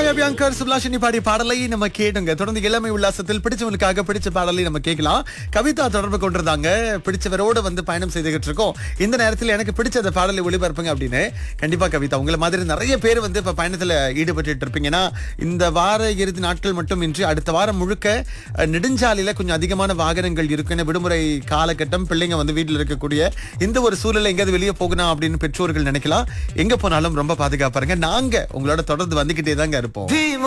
சாய் அபியாங்கர் சுப்லாஷினி பாடிய பாடலை நம்ம கேட்டுங்க தொடர்ந்து இளமை உல்லாசத்தில் பிடிச்சவங்களுக்காக பிடிச்ச பாடலை நம்ம கேட்கலாம் கவிதா தொடர்பு கொண்டிருந்தாங்க பிடிச்சவரோட வந்து பயணம் செய்துகிட்டு இருக்கோம் இந்த நேரத்தில் எனக்கு பிடிச்ச அந்த பாடலை ஒளிபரப்புங்க அப்படின்னு கண்டிப்பா கவிதா உங்களை மாதிரி நிறைய பேர் வந்து இப்ப பயணத்துல ஈடுபட்டு இருப்பீங்கன்னா இந்த வார இறுதி நாட்கள் மட்டும் இன்றி அடுத்த வாரம் முழுக்க அஹ், நெடுஞ்சாலையில கொஞ்சம் அதிகமான வாகனங்கள் இருக்குன்னு விடுமுறை காலகட்டம் பிள்ளைங்க வந்து வீட்டில் இருக்கக்கூடிய இந்த ஒரு சூழலை எங்கேயாவது வெளியே போகணும் அப்படின்னு பெற்றோர்கள் நினைக்கலாம் எங்க போனாலும் ரொம்ப பாதுகாப்பாருங்க நாங்க உங்களோட தொடர்ந்து வந்துகிட்டே தாங்க இருப்போம்